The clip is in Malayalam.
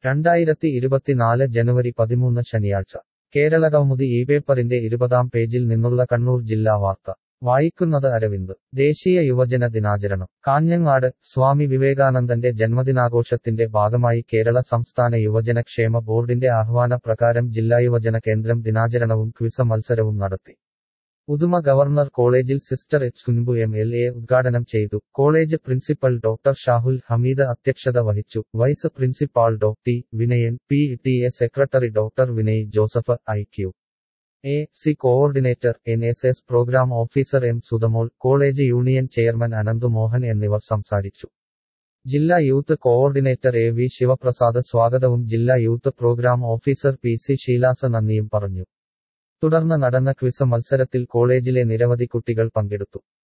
രണ്ടായിരത്തി ഇരുപത്തിനാല് ജനുവരി പതിമൂന്ന് ശനിയാഴ്ച കേരളകൗമുദി ഈ പേപ്പറിന്റെ ഇരുപതാം പേജിൽ നിന്നുള്ള കണ്ണൂർ ജില്ലാ വാർത്ത വായിക്കുന്നത് അരവിന്ദ് ദേശീയ യുവജന ദിനാചരണം കാഞ്ഞങ്ങാട് സ്വാമി വിവേകാനന്ദന്റെ ജന്മദിനാഘോഷത്തിന്റെ ഭാഗമായി കേരള സംസ്ഥാന യുവജന ക്ഷേമ ബോർഡിന്റെ ആഹ്വാന പ്രകാരം ജില്ലാ യുവജന കേന്ദ്രം ദിനാചരണവും ക്വിസ് മത്സരവും നടത്തി ഉദുമ ഗവർണർ കോളേജിൽ sister H Kunbu M L A ഉദ്ഘാടനം ചെയ്തു college principal doctor Shahul Hameed അധ്യക്ഷത വഹിച്ചു വൈസ് പ്രിൻസിപ്പാൾ ഡോ T Vinayan P T A secretary doctor Vinay Joseph I Q A C coordinator N S S program officer M Sudhamol college union chairman Ananthu Mohan എന്നിവർ സംസാരിച്ചു ജില്ലാ youth coordinator A V Sivaprasad സ്വാഗതവും ജില്ലാ youth program officer P C Sheelasa നന്ദിയും പറഞ്ഞു തുടർന്ന് നടന്ന ക്വിസ് മത്സരത്തിൽ കോളേജിലെ നിരവധി കുട്ടികൾ പങ്കെടുത്തു